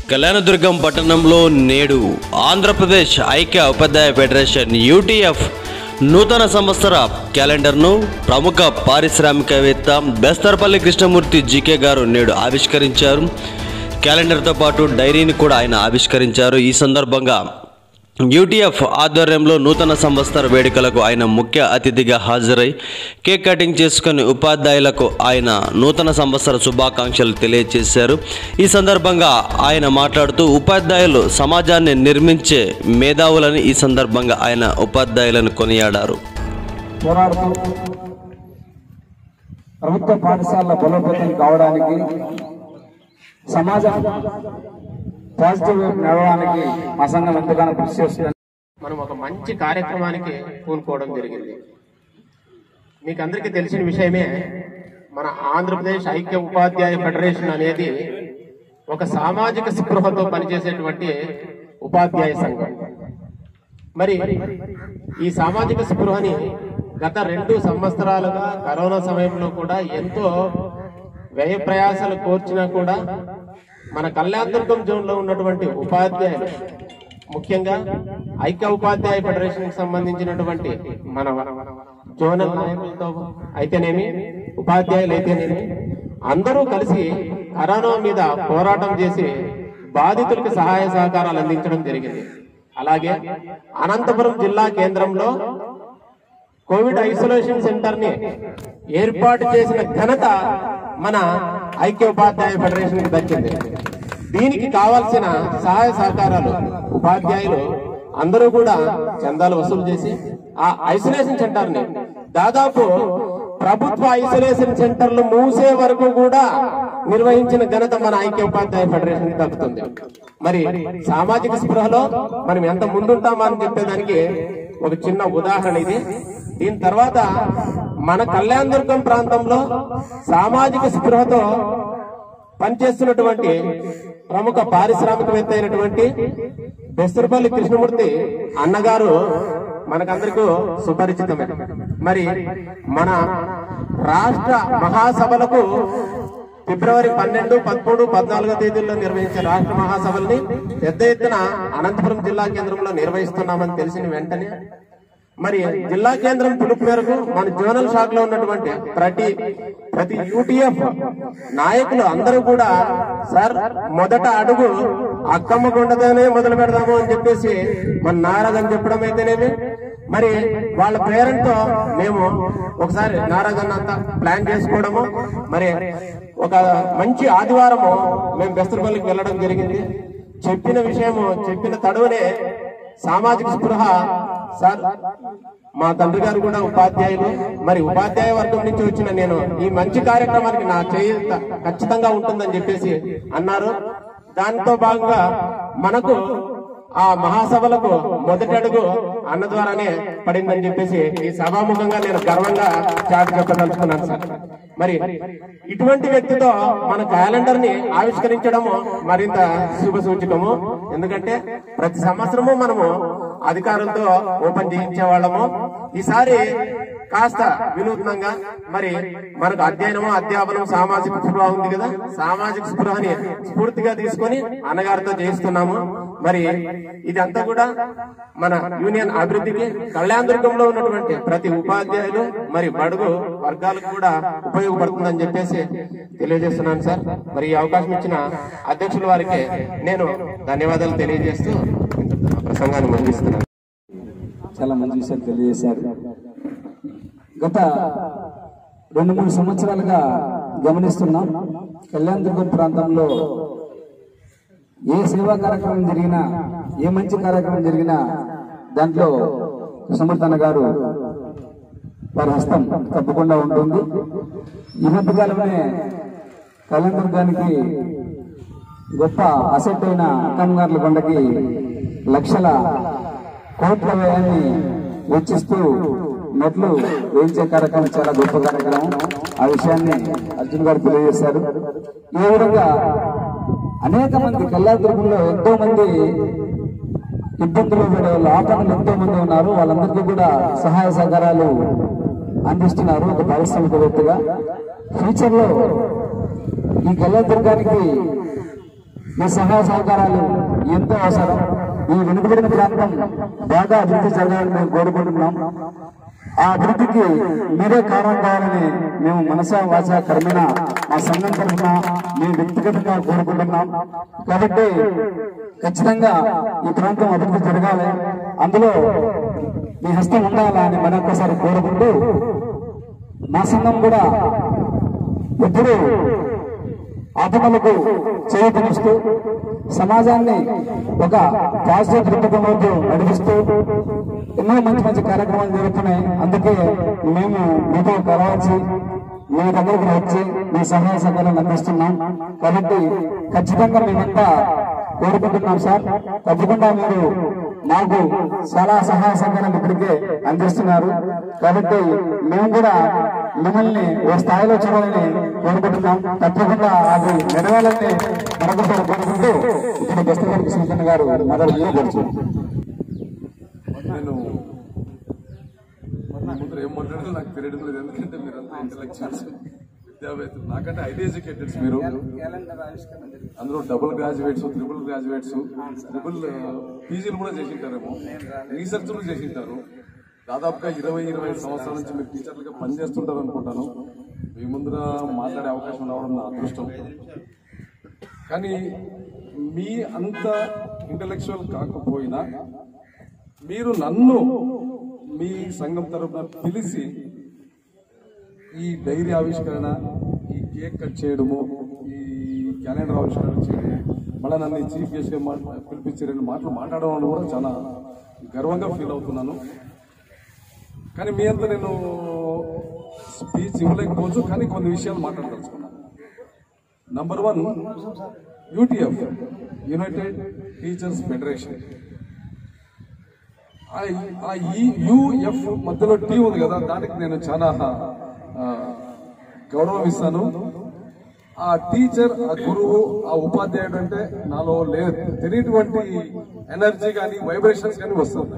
కళ్యాణదుర్గం పట్టణంలో నేడు ఆంధ్రప్రదేశ్ ఐక్య ఉపాధ్యాయ ఫెడరేషన్ యూటీఎఫ్ నూతన సంవత్సర క్యాలెండర్ను ప్రముఖ పారిశ్రామికవేత్త బెస్తర్పల్లి కృష్ణమూర్తి జీకే గారు నేడు ఆవిష్కరించారు క్యాలెండర్తో పాటు డైరీని కూడా ఆయన ఆవిష్కరించారు ఈ సందర్భంగా యూటీఎఫ్ ఆధ్వర్యంలో నూతన సంవత్సర వేడుకలకు ఆయన ముఖ్య అతిథిగా హాజరై కేక్ కటింగ్ చేసుకుని ఉపాధ్యాయులకు ఆయన నూతన సంవత్సర శుభాకాంక్షలు తెలియజేశారు ఈ సందర్భంగా ఆయన మాట్లాడుతూ ఉపాధ్యాయులు సమాజాన్ని నిర్మించే మేధావులని ఈ సందర్భంగా ఆయన ఉపాధ్యాయులను కొనియాడారు పోరాడుతూ ప్రభుత్వ పాఠశాలల బలోపేతం కావడానికి సమాజం పాజిటివ్ వైపు నడవడానికి మా సంఘం ఎంతగానో కృషి చేస్తుంది మనం ఒక మంచి కార్యక్రమానికి పూనుకోవడం జరిగింది మీకు అందరికీ తెలిసిన విషయమే మన ఆంధ్రప్రదేశ్ ఐక్య ఉపాధ్యాయ ఫెడరేషన్ అనేది ఒక సామాజిక స్పృహతో పనిచేసేటువంటి ఉపాధ్యాయ సంఘం మరి ఈ సామాజిక స్పృహని గత రెండు సంవత్సరాలుగా కరోనా సమయంలో కూడా ఎంతో వ్యయ ప్రయాసాలు కోర్చినా కూడా మన కళ్యాణదుర్గం జోన్ లో ఉన్నటువంటి ఉపాధ్యాయులు ముఖ్యంగా ఐక్య ఉపాధ్యాయ ఫెడరేషన్ కి సంబంధించినటువంటి మన జోనల్ నాయకులతో అయితేనేమి ఉపాధ్యాయులు అయితేనేమి అందరూ కలిసి కరోనా మీద పోరాటం చేసి బాధితులకు సహాయ సహకారాలు అందించడం జరిగింది అలాగే అనంతపురం జిల్లా కేంద్రంలో కోవిడ్ ఐసోలేషన్ సెంటర్ ని ఏర్పాటు చేసిన ఘనత మన ఐక్య ఉపాధ్యాయ ఫెడరేషన్ కి దక్కింది దీనికి కావాల్సిన సహాయ సహకారాలు ఉపాధ్యాయులు అందరూ కూడా చందాలు వసూలు చేసి ఆ ఐసోలేషన్ సెంటర్ ని దాదాపు ప్రభుత్వ ఐసోలేషన్ సెంటర్లు మూసే వరకు కూడా నిర్వహించిన ఘనత మన ఐక్య ఉపాధ్యాయ ఫెడరేషన్ కి దక్కుతుంది మరి సామాజిక స్పృహలో మనం ఎంత ముందుంటామా అని చెప్పేదానికి ఒక చిన్న ఉదాహరణ ఇది దీని తర్వాత మన కళ్యాణదుర్గం ప్రాంతంలో సామాజిక స్పృహతో పనిచేస్తున్నటువంటి ప్రముఖ పారిశ్రామికవేత్త అయినటువంటి బెస్తరపల్లి కృష్ణమూర్తి అన్నగారు మనకందరికీ సుపరిచితమే మరి మన రాష్ట్ర మహాసభలకు ఫిబ్రవరి పన్నెండు పదమూడు పద్నాలుగో తేదీల్లో నిర్వహించే రాష్ట్ర మహాసభల్ని పెద్ద ఎత్తున అనంతపురం జిల్లా కేంద్రంలో నిర్వహిస్తున్నామని తెలిసిన వెంటనే మరి జిల్లా కేంద్రం పిలుపు మేరకు మన జోనల్ శాఖ లో ఉన్నటువంటి ప్రతి ప్రతి యూటీఎఫ్ నాయకులు అందరూ కూడా సార్ మొదట అడుగు అక్కమ్మ గుండతోనే మొదలు పెడదాము అని చెప్పేసి మన నారాజ్ అని చెప్పడం అయితేనేమి మరి వాళ్ళ ప్రేరణతో మేము ఒకసారి నారాజ్ అన్న అంతా ప్లాన్ చేసుకోవడము మరి ఒక మంచి ఆదివారము మేము బెస్తరపల్లికి వెళ్ళడం జరిగింది చెప్పిన విషయము చెప్పిన తడువునే సామాజిక స్పృహ సార్ మా తండ్రి గారు కూడా ఉపాధ్యాయులు మరి ఉపాధ్యాయ వర్గం నుంచి వచ్చిన నేను ఈ మంచి కార్యక్రమానికి నా చేయ ఖచ్చితంగా ఉంటుందని చెప్పేసి అన్నారు దాంతో భాగంగా మనకు ఆ మహాసభలకు మొదటి అడుగు అన్న ద్వారానే పడిందని చెప్పేసి ఈ సభాముఖంగా నేను గర్వంగా చాటి చెప్పదలుచుకున్నాను సార్ మరి ఇటువంటి వ్యక్తితో మన క్యాలెండర్ ని ఆవిష్కరించడము మరింత శుభ సూచకము ఎందుకంటే ప్రతి సంవత్సరము మనము అధికారులతో ఓపెన్ చేయించే వాళ్ళము ఈసారి కాస్త వినూత్నంగా మరి మనకు అధ్యయనము అధ్యాపనం సామాజిక స్పృహ ఉంది కదా సామాజిక స్పృహని స్ఫూర్తిగా తీసుకొని అన్నగారితో చేయిస్తున్నాము మరి ఇదంతా కూడా మన యూనియన్ అభివృద్ధికి కళ్యాణదుర్గంలో ఉన్నటువంటి ప్రతి ఉపాధ్యాయులు మరి బడుగు వర్గాలకు కూడా ఉపయోగపడుతుందని చెప్పేసి తెలియజేస్తున్నాను సార్ మరి ఈ అవకాశం ఇచ్చిన అధ్యక్షుల వారికి నేను ధన్యవాదాలు తెలియజేస్తూ ఇంతటితో నా ప్రసంగాన్ని ముగిస్తున్నాను చాలా మంచి విషయాలు తెలియజేశారు గత రెండు మూడు సంవత్సరాలుగా గమనిస్తున్నాం కళ్యాణదుర్గం ప్రాంతంలో ఏ సేవా కార్యక్రమం జరిగినా ఏ మంచి కార్యక్రమం జరిగినా దాంట్లో కృష్ణమూర్తన్న గారు వారి హస్తం తప్పకుండా ఉంటుంది ఈ మధ్య కాలంలోనే కళ్యాణదుర్గానికి గొప్ప అసెట్ అయిన అక్కమ్మగారుల కొండకి లక్షల కోట్ల వ్యయాన్ని వెచ్చిస్తూ మెట్లు వేయించే కార్యక్రమం చాలా గొప్ప కార్యక్రమం ఆ విషయాన్ని అర్జున్ గారు తెలియజేశారు ఈ విధంగా అనేక మంది కళ్యాణదుర్గంలో ఎంతో మంది ఇబ్బందులు పడే వాళ్ళు ఆపణలు ఎంతో మంది ఉన్నారు వాళ్ళందరికీ కూడా సహాయ సహకారాలు అందిస్తున్నారు ఒక పారిశ్రామికవేత్తగా ఫ్యూచర్ లో ఈ కళ్యాణదుర్గానికి మీ సహాయ సహకారాలు ఎంతో అవసరం ఈ వెనుకబడిన ప్రాంతం బాగా అభివృద్ధి జరగాలని మేము కోరుకుంటున్నాం ఆ అభివృద్ధికి మీరే కారణం కావాలని మేము మనసా వాచ కర్మణ మా సంఘం తరఫున మేము వ్యక్తిగతంగా కోరుకుంటున్నాం కాబట్టి ఖచ్చితంగా ఈ ప్రాంతం అభివృద్ధి జరగాలి అందులో మీ హస్తం ఉండాలని మరొకసారి కోరుకుంటూ మా సంఘం కూడా ఎప్పుడూ ఆత్మలకు చేయతనిస్తూ సమాజాన్ని ఒక పాజిటివ్ దృక్పథంలోకి నడిపిస్తూ ఎన్నో మంచి మంచి కార్యక్రమాలు జరుగుతున్నాయి అందుకే మేము మీతో కలవచ్చు మీ దగ్గరకు వచ్చి మీ సహాయ సహకారాలు అందిస్తున్నాం కాబట్టి ఖచ్చితంగా మేమంతా కోరుకుంటున్నాం సార్ తప్పకుండా మీరు మాకు చాలా సహాయ సహకారాలు ఇప్పటికే అందిస్తున్నారు కాబట్టి మేము కూడా మిమ్మల్ని ఓ స్థాయిలో చూడాలని కోరుకుంటున్నాం తప్పకుండా అది నెరవేరాలని మరొకసారి కోరుకుంటూ ఇప్పుడు బెస్తగారి కృష్ణ గారు మొదలు కూర్చు నేను మీ ముందర ఏం మాట్లాడాలో నాకు తెలియడం లేదు ఎందుకంటే మీరంతా ఇంటలెక్చువల్స్ విద్యావేత్తలు నాకంటే ఐటీ ఎడ్యుకేటెడ్స్ మీరు అందులో double graduates triple graduates triple పీజీలు కూడా చేసింటారేమో రీసెర్చ్ కూడా చేసింటారు దాదాపుగా ఇరవై ఇరవై ఐదు సంవత్సరాల నుంచి మీరు టీచర్లుగా పనిచేస్తుంటారు అనుకుంటాను మీ ముందర మాట్లాడే అవకాశం రావడం నా అదృష్టం కానీ మీ అంత ఇంటలెక్చువల్ కాకపోయినా మీరు నన్ను మీ సంఘం తరపున పిలిచి ఈ డైరీ ఆవిష్కరణ ఈ కేక్ కట్ చేయడము ఈ క్యాలెండర్ ఆవిష్కరణ చేయడము మళ్ళీ నన్ను చీఫ్ గెస్ట్గా మా- పిలిపించి రెండు మాటలు మాట్లాడడం వల్ల కూడా చాలా గర్వంగా ఫీల్ అవుతున్నాను కానీ మీ అంతా నేను స్పీచ్ ఇవ్వలేకపోవచ్చు కానీ కొన్ని విషయాలు మాట్లాడదలుచుకున్నాను number one UTF united teachers federation ఆ యుఎఫ్ మధ్యలో టీ ఉంది కదా దానికి నేను చాలా ఆ, గౌరవం ఇస్తాను ఆ టీచర్ ఆ గురువు ఆ ఉపాధ్యాయుడు అంటే నాలో లేదు తెలియటువంటి ఎనర్జీ కానీ వైబ్రేషన్స్ కానీ వస్తుంది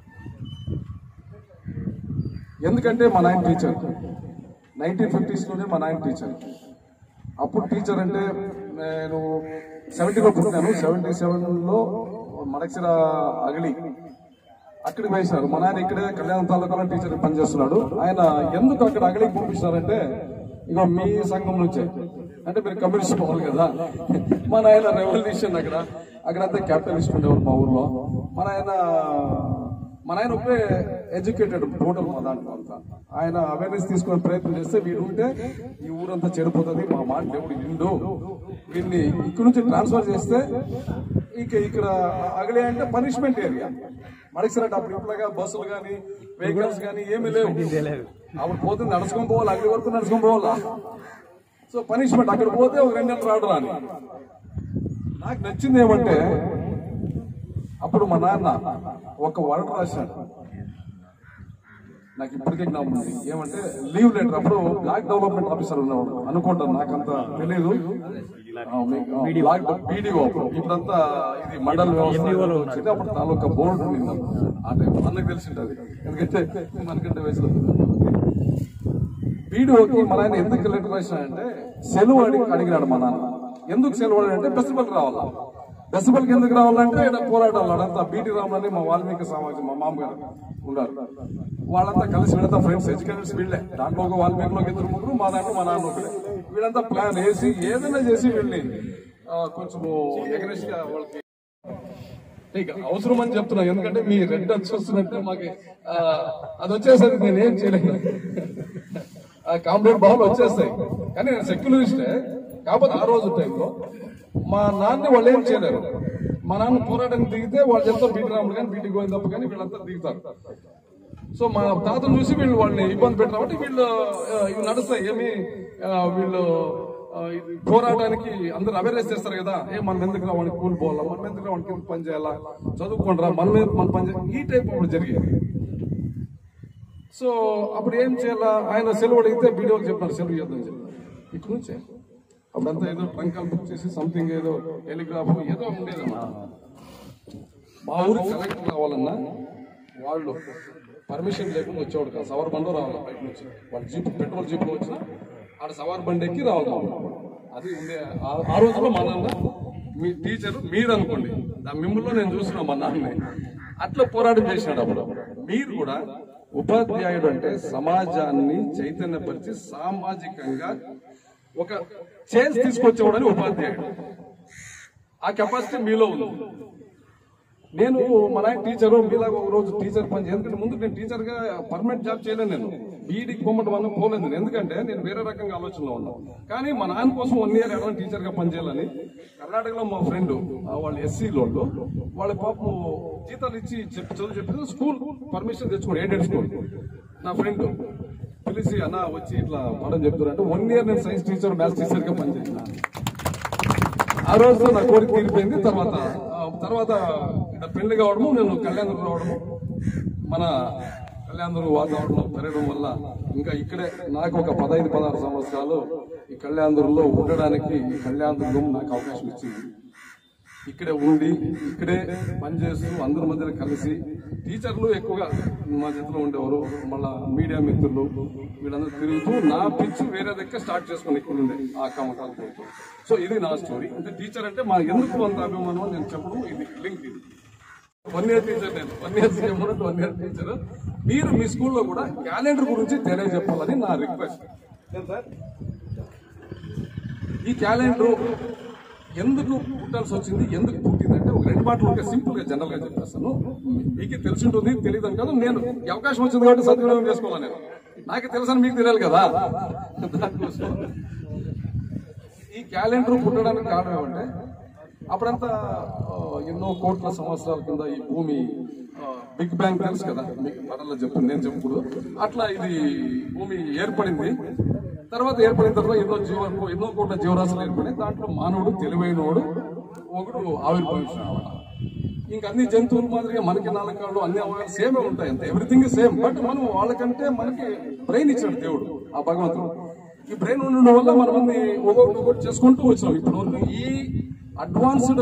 ఎందుకంటే మా నాయన టీచర్ నైన్టీన్ ఫిఫ్టీస్ లోనే మా నాయన టీచర్ అప్పుడు టీచర్ అంటే నేను సెవెంటీలో పుట్టినాను సెవెంటీ సెవెన్ లో మడక్సిర అగలి అక్కడికి వేశారు మా నాయన ఇక్కడే కళ్యాణ తాలూకాలో టీచర్ పనిచేస్తున్నాడు ఆయన ఎందుకు అక్కడ అగలికి పంపిస్తారంటే ఇగో మీ సంఘం నుంచే అంటే మీరు కమ్యూనిస్ట్ పోవాలి కదా మా నాయన రెవల్యూషన్ అక్కడ అక్కడంతా క్యాపిటలిస్ట్ ఉండేవారు మా ఊర్లో మా నాయన మా నాయన ఒకే ఎడ్యుకేటెడ్ టోటల్ మా దాంట్లో అంతా ఆయన అవేర్నెస్ తీసుకునే ప్రయత్నం చేస్తే వీడు ఉంటే ఈ ఊరంతా చెడిపోతుంది మా మాట దేవుడు ఇండు వీడిని ఇక్కడ నుంచి ట్రాన్స్ఫర్ చేస్తే ఇక ఇక్కడ అగలే అంటే పనిష్మెంట్ ఏరియా మడిసినట్టు అప్పుడు ఇప్పుడుగా బస్సులు కానీ వెహికల్స్ కానీ ఏమీ లేవు అప్పుడు పోతే నడుచుకొని పోవాలి అక్కడి వరకు నడుచుకొని పోవాలా సో పనిష్మెంట్ అక్కడ పోతే ఒక రెండు నెలలు రాడు రాని నాకు నచ్చింది ఏమంటే అప్పుడు మా నాన్న ఒక వర్డ్ రాశాడు నాకు ఇప్పటికే జ్ఞాపకం ఉంది ఏమంటే లీవ్ లెటర్ అప్పుడు బ్లాక్ డెవలప్మెంట్ ఆఫీసర్ ఉన్నవాడు అనుకుంటాను నాకంత తెలియదు బ్లాక్ పీడీఓ అప్పుడు ఇప్పుడంతా ఇది మండల వ్యవస్థ వచ్చింది అప్పుడు తాలూకా బోర్డు ఉంది ఆ టైం మనకు తెలిసింటది ఎందుకంటే మనకంటే వయసులో పీడీఓకి మా నాయన ఎందుకు లెటర్ రాసినాడంటే సెలవు అడిగి అడిగినాడు మా నాన్న ఎందుకు సెలవు అడిగాడంటే ఫెస్టివల్కి రావాలా ఫెస్టివల్కి ఎందుకు రావాలంటే ఇక్కడ పోరాటాలు అడంతా బీటీ రామని మా వాల్మీకి సమాజం మా మామగారు ఉన్నారు వాళ్ళంతా కలిసి వీళ్ళంతా ఫ్రెండ్స్ ఎడ్యుకేటర్స్ వీళ్ళే దాంట్లో ఒక వాల్మీకిలోకి ఇద్దరు ముగ్గురు మా దాంట్లో మా నాన్న ఒకడే వీళ్ళంతా ప్లాన్ వేసి ఏదైనా చేసి వీళ్ళని ఆ, కొంచెము ఎగరెస్ గా వాళ్ళకి ఇక అవసరం అని చెప్తున్నా ఎందుకంటే మీ రెడ్ వచ్చి వస్తున్నట్టే మాకు ఆ, అది వచ్చేసరికి నేను ఏం చేయలేను ఆ కాంప్లైంట్ బాల్ వచ్చేస్తాయి కానీ నేను సెక్యులరిస్టే కాకపోతే ఆ రోజు టైంలో మా నాన్నని వాళ్ళు ఏం చేయలేరు మా నాన్న పోరాటానికి దిగితే వాళ్ళు చెప్తారు బీటీ రాముడు కానీ బీటీ గోవిందప్ప కానీ వీళ్ళంతా దిగుతారు సో మా తాతను చూసి వీళ్ళు వాళ్ళని ఇబ్బంది పెట్టిన కాబట్టి వీళ్ళు ఆ, ఇవి నడుస్తాయి ఏమి ఆ, వీళ్ళు ఆ, ఇది పోరాటానికి అందరూ అవేర్నెస్ చేస్తారు కదా ఏ మనం ఎందుకు రా వాడికి కూలి పోవాలా మనం ఎందుకు రా వాడికి పని చేయాలా చదువుకుంటారా మన మీద మన పని చేయాలి ఈ టైప్ అప్పుడు జరిగేది సో అప్పుడు ఏం చేయాలా ఆయన సెలవు అడిగితే వీడియోకి చెప్పారు సెలవు చేద్దాం చెప్పారు ఇక్కడ నుంచే అప్పుడంతా ఏదో ట్రంకాలు బుక్ చేసి సంథింగ్ ఏదో టెలిగ్రాఫ్ ఏదో ఉండేదన్నమాట మా ఊరు కలెక్టర్ రావాలన్నా వాళ్ళు పర్మిషన్ లేకుండా వచ్చేవాడు కాదు సవర్ బండ్లో రావాలి బయట నుంచి వాళ్ళ జీప్ పెట్రోల్ జీప్లో వచ్చినా ఆడ సవార్ బండి ఎక్కి రావాలి మా ఊరు. అది ఉండే ఆ- ఆ రోజుల్లో మా నాన్న మీ టీచర్ మీరు అనుకోండి ఆ మిమ్మల్ని నేను చూసిన మా నాన్నని అట్లా పోరాటం చేసినాడు అప్పుడు మీరు కూడా ఉపాధ్యాయుడు అంటే సమాజాన్ని చైతన్యపరిచి సామాజికంగా ఒక చేంజ్ తీసుకొచ్చేవాడని ఉపాధ్యాయుడు ఆ కెపాసిటీ మీలో ఉంది నేను మా నాయన టీచర్ మీలాగా ఒక రోజు టీచర్ పని చేయ- ఎందుకంటే ముందు నేను టీచర్ గా పర్మనెంట్ జాబ్ చేయలేను నేను బీఈడికి పొమ్మటం వల్ల పోలేదు నేను. ఎందుకంటే నేను వేరే రకంగా ఆలోచనలో ఉన్నాను కానీ మా నాన్న కోసం వన్ ఇయర్ ఎడవ టీచర్ గా పనిచేయాలని కర్ణాటకలో మా ఫ్రెండ్ వాళ్ళు ఎస్సీ వాళ్ళు వాళ్ళ పాపం జీతాలు ఇచ్చి చెప్పి చదువు చెప్పి స్కూల్ పర్మిషన్ తెచ్చుకోండి ఎయిడెడ్ స్కూల్ నా ఫ్రెండ్ పిలిచి అన్న వచ్చి ఇట్లా పాఠం చెప్తున్నారు అంటే వన్ ఇయర్ నేను సైన్స్ టీచర్ మ్యాథ్స్ టీచర్ గా పనిచేసిన ఆ రోజు నా కోరిక తీరిపోయింది తర్వాత ఆ తర్వాత ఇక్కడ పెళ్లి కావడము నేను కళ్యాణం రావడము మన కళ్యాణదుర్గ వాతావరణం పెరగడం వల్ల ఇంకా ఇక్కడే నాకు ఒక పదహైదు పదహారు సంవత్సరాలు ఈ కళ్యాణదుర్గలో ఉండడానికి ఈ కళ్యాణదుర్గం నాకు అవకాశం ఇచ్చింది ఇక్కడే ఉండి ఇక్కడే పనిచేస్తూ అందరి మధ్యలో కలిసి టీచర్లు ఎక్కువగా మా చేతిలో ఉండేవారు మళ్ళా మీడియా మిత్రులు వీళ్ళందరూ తిరుగుతూ నా పిచ్చి వేరే దగ్గర స్టార్ట్ చేసుకుని ఇక్కడ ఉండే ఆ కమకాలు పోతూ సో ఇది నా స్టోరీ అంటే టీచర్ అంటే మా ఎందుకు అంత అభిమానం అని నేను చెప్పడం ఇది లింక్ ఇది వన్ ఇయర్ టీచర్ నేను one year CM one year teacher మీరు మీ స్కూల్లో కూడా క్యాలెండర్ గురించి తెలియజెప్పాలని నా రిక్వెస్ట్ సార్ ఈ క్యాలెండర్ ఎందుకు పుట్టాల్సి వచ్చింది ఎందుకు పుట్టిందంటే ఒక రెండు మాటలు ఉంటే సింపుల్ గా జనరల్ గా చెప్పేస్తాను మీకు తెలిసి ఉంటుంది తెలియదు కాదు నేను ఈ అవకాశం వచ్చింది కాబట్టి సద్వినియోగం చేసుకోవాలి నేను నాకు తెలుసని మీకు తెలియాలి కదా దానికోసం ఈ క్యాలెండర్ పుట్టడానికి కారణం ఏమంటే అప్పుడంతా ఆ, ఎన్నో కోట్ల సంవత్సరాల కింద ఈ భూమి ఆ, బిగ్ బ్యాంగ్ తెలుసు కదా మీకు పడల్లో చెప్పు నేను చెప్పకూడదు అట్లా ఇది భూమి ఏర్పడింది తర్వాత ఏర్పడిన తర్వాత ఎన్నో జీవ ఎన్నో కోట్ల జీవరాశులు ఏర్పడి దాంట్లో మానవుడు తెలివైనవాడు ఒకడు ఆవిర్భవించినాడు ఇంకా అన్ని జంతువులు మాదిరిగా మనకి నాలుగు కాళ్ళు అన్ని అవయవాలు సేమే ఉంటాయి అంతే ఎవ్రీథింగ్ సేమ్ బట్ మనం వాళ్ళకంటే మనకి బ్రెయిన్ ఇచ్చాడు దేవుడు ఆ భగవంతుడు ఈ బ్రెయిన్ ఉండడం వల్ల మనం అన్ని ఒక్కొక్కటి ఒక్కొక్కటి చేసుకుంటూ వచ్చినాం ఇప్పుడు వరకు ఈ అడ్వాన్స్డ్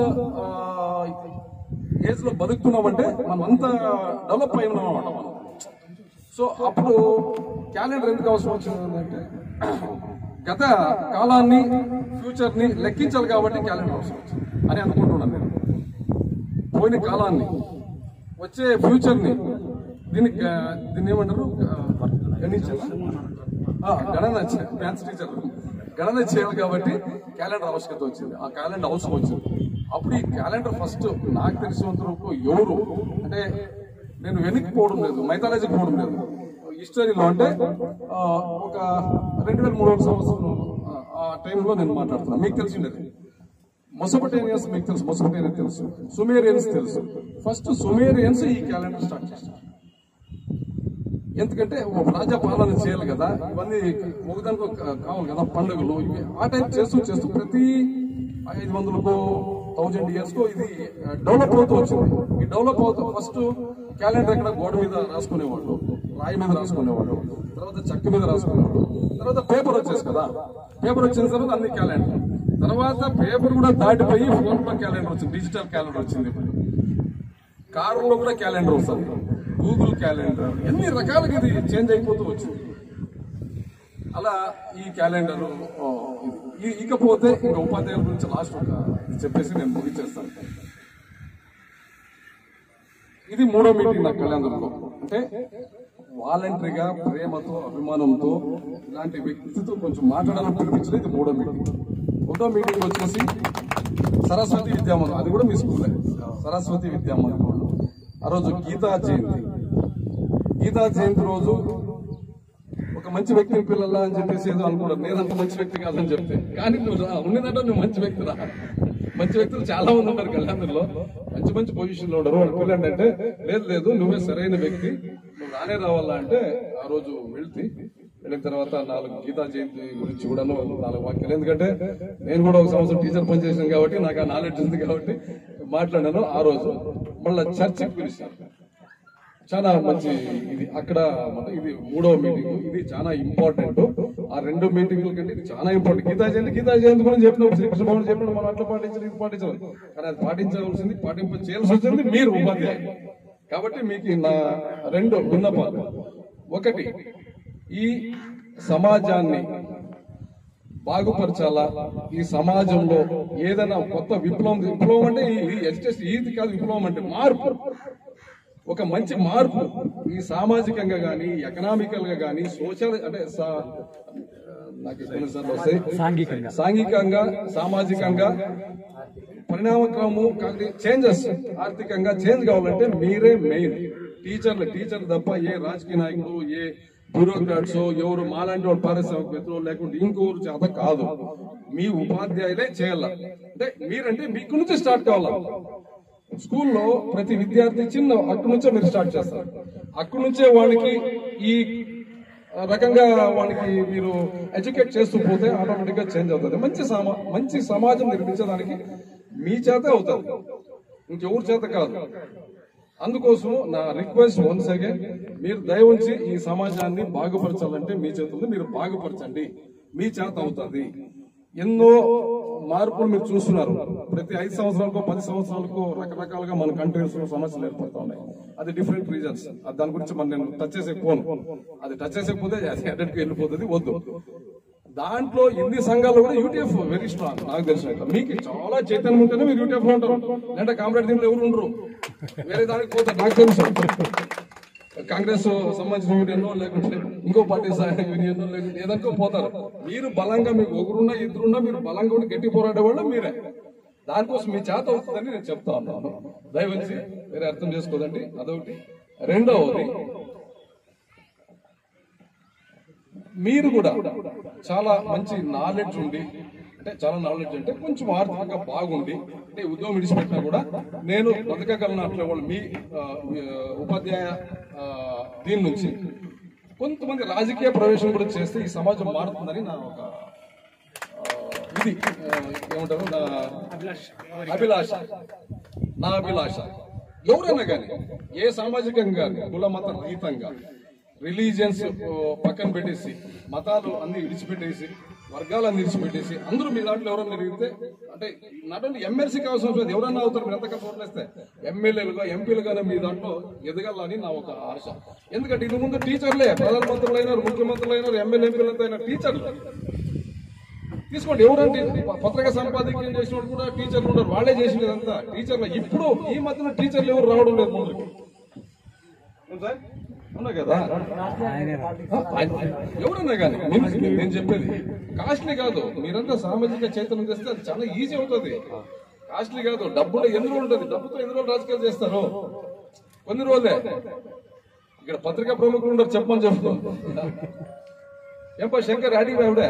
ఏజ్ లో బతుకుతున్నామంటే మనం అంతా డెవలప్ అయిన మనం సో అప్పుడు క్యాలెండర్ ఎందుకు అవసరం వచ్చిందంటే గత కాలాన్ని ఫ్యూచర్ ని లెక్కించాలి కాబట్టి క్యాలెండర్ అవసరం వచ్చింది అని అనుకుంటున్నాను నేను పోయిన కాలాన్ని వచ్చే ఫ్యూచర్ ని దీనికి ఆ, దీన్ని ఏమంటారు ఆ, గణించాలా? ఆ, గణన మ్యాథ్స్ టీచర్ గణన చేయాలి కాబట్టి క్యాలెండర్ ఆవశ్యకత వచ్చింది ఆ క్యాలెండర్ అవసరం వచ్చింది అప్పుడు ఈ క్యాలెండర్ ఫస్ట్ నాకు తెలిసినంత వరకు ఎవరు అంటే నేను వెనక్కిపోవడం లేదు మైథాలజీకి పోవడం లేదు హిస్టరీలో అంటే ఆ, ఒక రెండు వేల మూడు వందల సంవత్సరం ఆ, ఆ టైంలో నేను మాట్లాడుతున్నాను మీకు తెలిసిండేది మొసపటేనియన్స్ మీకు తెలుసు మొసపటేనియన్స్ తెలుసు సుమేరియన్స్ తెలుసు ఫస్ట్ సుమేరియన్స్ ఈ క్యాలెండర్ స్టార్ట్ చేస్తారు ఎందుకంటే ఒక రాజా పాలన చేయాలి కదా ఇవన్నీ ఒకదానికి ఒక కావాలి కదా పండుగలు ఇవి ఆ టైం చేస్తూ చేస్తూ ప్రతి ఐదు వందలకు థౌజండ్ ఇయర్స్ కు ఇది డెవలప్ అవుతూ వచ్చింది ఈ డెవలప్ అవుతూ ఫస్ట్ క్యాలెండర్ ఎక్కడ గోడ మీద రాసుకునేవాళ్ళు రాయి మీద రాసుకునేవాళ్ళు తర్వాత చెక్క మీద రాసుకునేవాళ్ళు తర్వాత పేపర్ వచ్చేసి కదా పేపర్ వచ్చిన తర్వాత అన్ని క్యాలెండర్ తర్వాత పేపర్ కూడా దాటిపోయి ఫోన్ లో క్యాలెండర్ వచ్చింది డిజిటల్ క్యాలెండర్ వచ్చింది ఇప్పుడు కారులో కూడా క్యాలెండర్ వస్తుంది గూగుల్ క్యాలెండర్ ఎన్ని రకాలుగా ఇది చేంజ్ అయిపోతూ వచ్చింది అలా ఈ క్యాలెండర్ ఆ, ఇది. ఈ- ఇకపోతే ఇంకా ఉపాధ్యాయుల గురించి లాస్ట్ ఒక ఇది చెప్పేసి నేను ముగించేస్తాను ఇది మూడో మీటింగ్ నాకు కళ్యాణంలో అంటే వాలంటరీగా ప్రేమతో అభిమానంతో ఇలాంటి వ్యక్తితో కొంచెం మాట్లాడాలని పిలిపించిన ఇది మూడో మీటింగ్ ఒకటో మీటింగ్ వచ్చేసి సరస్వతి విద్యామందిరం అది కూడా మీ స్కూలే సరస్వతి విద్యామందిరం ఆ రోజు గీతా జయంతి గీతా జయంతి రోజు ఒక మంచి వ్యక్తిని పిల్లల అని చెప్పేసి ఏదో అనుకున్నారు నేనంత మంచి వ్యక్తి కాదని చెప్తే కానీ నువ్వు రా ఉన్నదంటే నువ్వు మంచి వ్యక్తి రా మంచి వ్యక్తులు చాలా మంది ఉన్నారు కళ్యాణంలో మంచి మంచి పొజిషన్ లో ఉన్నారు వాళ్ళు పిల్లండి అంటే లేదు లేదు నువ్వే సరైన వ్యక్తి నువ్వు రానే రావాలా అంటే ఆ రోజు వెళ్తే వెళ్ళిన తర్వాత నాలుగు గీతా జయంతి గురించి కూడా నాలుగు వాక్యాలు ఎందుకంటే నేను కూడా ఒక సంవత్సరం టీచర్ పనిచేసాను కాబట్టి నాకు ఆ నాలెడ్జ్ ఉంది కాబట్టి మాట్లాడాను ఆ రోజు మళ్ళీ చర్చకి పిలిచాను చాలా మంచి ఇది అక్కడ మన ఇది మూడవ మీటింగ్ ఇది చాలా ఇంపార్టెంట్ ఆ రెండు మీటింగ్ల కంటే ఇది చాలా ఇంపార్టెంట్ గీతా జయంతి గీతా జయంతి గురించి చెప్పినప్పుడు శ్రీకృష్ణ భవన్ చెప్పినప్పుడు మనం అట్లా పాటించాలి ఇది పాటించాలి కానీ అది పాటించవలసింది పాటింప చేయాల్సి వచ్చింది మీరు ఉపాధ్యాయులు కాబట్టి మీకు నా రెండు విన్నపాలు ఒకటి ఈ సమాజాన్ని బాగుపరచాలా ఈ సమాజంలో ఏదైనా కొత్త విప్లవం విప్లవం అంటే ఈ ఎడ్యుకేషన్ ఇది కాదు విప్లవం అంటే మార్పు ఒక మంచి మార్పు ఈ సామాజికంగా గాని ఎకనామికల్ గా గాని సోషల్ అంటే సా- నాకు కొన్నిసార్లు వస్తాయి సాంఘికంగా సాంఘికంగా సామాజికంగా పరిణామక్రమం కాకపోతే చేంజెస్ ఆర్థికంగా చేంజ్ కావాలంటే మీరే మెయిన్ టీచర్లు టీచర్లు తప్ప ఏ రాజకీయ నాయకుడు ఏ బ్యూరోక్రాట్స్ ఎవరు మాలాంటి వాళ్ళు పారిశ్రామికవేత్తలు లేకుంటే ఇంకోరు చేత కాదు మీ ఉపాధ్యాయులే చేయాల అంటే మీరంటే మీకు నుంచి స్టార్ట్ కావాలా స్కూల్లో ప్రతి విద్యార్థి చిన్న అక్కడి నుంచే మీరు స్టార్ట్ చేస్తారు అక్కడి నుంచే వాళ్ళకి ఈ రకంగా వాళ్ళకి మీరు ఎడ్యుకేట్ చేస్తూ పోతే ఆటోమేటిక్ గా చేంజ్ అవుతుంది మంచి సమా మంచి సమాజం నిర్మించడానికి మీ చేత అవుతుంది ఇంకెవరి చేత కాదు అందుకోసం నా రిక్వెస్ట్ వన్స్ అగైన్ మీరు దయ ఉంచి ఈ సమాజాన్ని బాగుపరచాలంటే మీ చేత ఉంది మీరు బాగుపరచండి మీ చేత అవుతుంది ఎన్నో మార్పులు మీరు చూస్తున్నారు ప్రతి ఐదు సంవత్సరాలకు పది సంవత్సరాలకు రకరకాలుగా మన కంట్రీస్ లో సమస్యలు ఏర్పడుతూ ఉన్నాయి అది డిఫరెంట్ రీజన్స్ దాని గురించి మనం నేను టచ్ చేసేకపోను అది టచ్ చేసేకపోతే అది అటెండ్కి వెళ్ళిపోతుంది వద్దు దాంట్లో ఎన్ని సంఘాలు కూడా యూటీఎఫ్ వెరీ స్ట్రాంగ్ నాకు తెలిసిన మీకు చాలా చైతన్యం ఉంటేనే మీరు యూటీఎఫ్ లో ఉంటారు లేదంటే కామ్రేడ్ దీంట్లో ఎవరు ఉండరు వేరే దానికి పోతారు నాకు తెలుసు కాంగ్రెస్ సంబంధించిన యూనియన్ లేకుంటే ఇంకో పార్టీ యూనియన్ లేకుంటే ఏదనుకో పోతారు మీరు బలంగా మీకు ఒకరున్నా ఇద్దరున్నా మీరు బలంగా ఉండి గట్టి పోరాడే వాళ్ళు మీరే దానికోసం మీ చేత అవుతుందని నేను చెప్తా ఉన్నాను దయవచ్చి వేరే అర్థం చేసుకోదండి అదొకటి రెండవది మీరు కూడా చాలా మంచి నాలెడ్జ్ ఉండి అంటే చాలా నాలెడ్జ్ అంటే కొంచెం ఆర్థికంగా బాగుండి అంటే ఉద్యోగం విడిచిపెట్టినా కూడా నేను బతకగలను అట్లా వాళ్ళు మీ ఆ, ఆ, ఉపాధ్యాయ ఆ, దీని నుంచి కొంతమంది రాజకీయ ప్రవేశం కూడా చేస్తే ఈ సమాజం మారుతుందని నా ఒక ఆ, ఇది ఆ, ఏమంటారు నా అభిలాష నా అభిలాష ఎవరైనా కానీ ఏ సామాజికంగా కానీ కుల మత రహితంగా రిలీజియన్స్ పక్కన పెట్టేసి మతాలు అన్ని విడిచిపెట్టేసి వర్గాలన్నీ విడిచిపెట్టేసి అందరూ మీ దాంట్లో ఎవరన్నా తిరిగితే అంటే నాట్ ఓన్లీ ఎమ్మెల్సీ కావాల్సిన అవసరం లేదు ఎవరన్నా అవుతారు మీరు ఎంతగా పోట్లేస్తే ఎమ్మెల్యేలుగా ఎంపీలుగానే మీ దాంట్లో ఎదగాలని నా ఒక ఆశ ఎందుకంటే ఇది ముందు టీచర్లే ప్రధానమంత్రులు అయినారు ముఖ్యమంత్రులు అయినారు ఎమ్మెల్యే ఎంపీలతో అయినా టీచర్లు తీసుకోండి ఎవరంటే పత్రిక సంపాదకీయం చేసిన వాళ్ళు కూడా టీచర్లు ఉన్నారు వాళ్ళే చేసింది అంతా టీచర్లు ఇప్పుడు ఈ మధ్యన టీచర్లు ఎవరు రావడం లేదు ముందుకు ఏం సార్? అవునా కదా ఆయన- ఎవరన్నా కానీ నేను- నేను చెప్పేది కాస్ట్లీ కాదు మీరంతా సామాజిక చైతన్యం చేస్తే అది చాలా ఈజీ అవుతుంది కాస్ట్లీ కాదు డబ్బులో ఎన్ని రోజులు ఉంటుంది డబ్బుతో ఎన్ని రోజులు రాజకీయాలు చేస్తారు కొన్ని రోజులే ఇక్కడ పత్రికా ప్రముఖులు ఉండరు చెప్పమని చెప్పు ఏంపా శంకర్ అడిగి ఆవిడే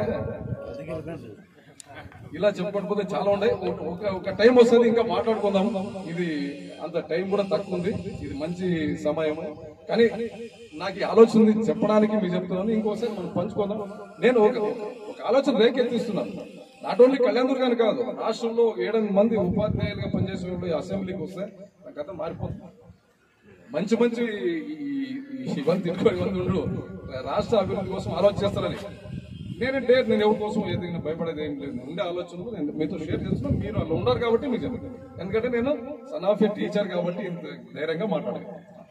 ఇలా చెప్పుకోకపోతే చాలా ఉన్నాయి ఒక- ఒక ఒక టైం వస్తుంది ఇంకా మాట్లాడుకుందాం ఇది అంత టైం కూడా తక్కువ ఉంది ఇది మంచి సమయం కానీ నాకు ఈ ఆలోచన ఉంది చెప్పడానికి మీకు చెప్తున్నాను ఇంకోసారి మనం పంచుకుందాం నేను ఒక ఒక ఆలోచన రేకెత్తిస్తున్నాను నాట్ ఓన్లీ కళ్యాణ్ దుర్గాని కాదు రాష్ట్రంలో ఏడెనిమిది మంది ఉపాధ్యాయులుగా పనిచేసే వాళ్ళు ఈ అసెంబ్లీకి వస్తే నా కథ మారిపోతుంది మంచి మంచి ఈ- ఈ- ఇవన్నీ తిట్టుకొని ఇవన్నీ ఉండరు రాష్ట్ర అభివృద్ధి కోసం ఆలోచన చేస్తారని నేనంటే నేను ఎవరి కోసం ఏదైనా భయపడేది ఏం లేదు ఉండే ఆలోచనలు నేను మీతో షేర్ చేస్తున్నాను మీరు అలా ఉన్నారు కాబట్టి మీకు చెప్తాను ఎందుకంటే నేను సన్ ఆఫ్ ఏ టీచర్ కాబట్టి ఇంత ధైర్యంగా మాట్లాడాను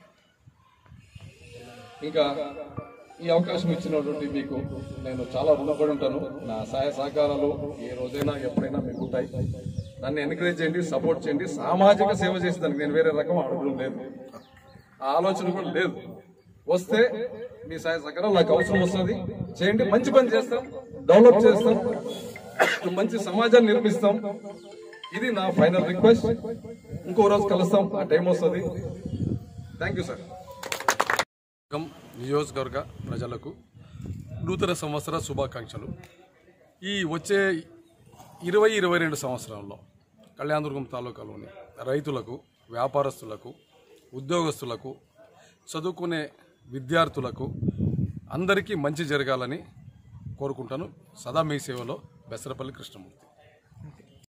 ఇంకా ఈ అవకాశం ఇచ్చినటువంటి మీకు నేను చాలా రుణపడి ఉంటాను నా సహాయ సహకారాలు ఏ రోజైనా ఎప్పుడైనా మీకు ఉంటాయి నన్ను ఎంకరేజ్ చేయండి సపోర్ట్ చేయండి సామాజిక సేవ చేసేదానికి నేను వేరే రకం అడగడం లేదు ఆ ఆలోచన కూడా లేదు వస్తే మీ సహాయ సహకారం నాకు అవసరం వస్తుంది చేయండి మంచి పని చేస్తాం డెవలప్ చేస్తాం మంచి సమాజాన్ని నిర్మిస్తాం ఇది నా ఫైనల్ రిక్వెస్ట్ ఇంకో రోజు కలుస్తాం ఆ టైం వస్తుంది థ్యాంక్ యూ సార్ నియోజకవర్గం నియోజకవర్గ ప్రజలకు నూతన సంవత్సర శుభాకాంక్షలు ఈ వచ్చే ఇరవై ఇరవై రెండు సంవత్సరంలో కళ్యాణదుర్గం తాలూకాలోని రైతులకు వ్యాపారస్తులకు ఉద్యోగస్తులకు చదువుకునే విద్యార్థులకు అందరికీ మంచి జరగాలని కోరుకుంటాను సదా మీ సేవలో బెసరపల్లి కృష్ణమూర్తి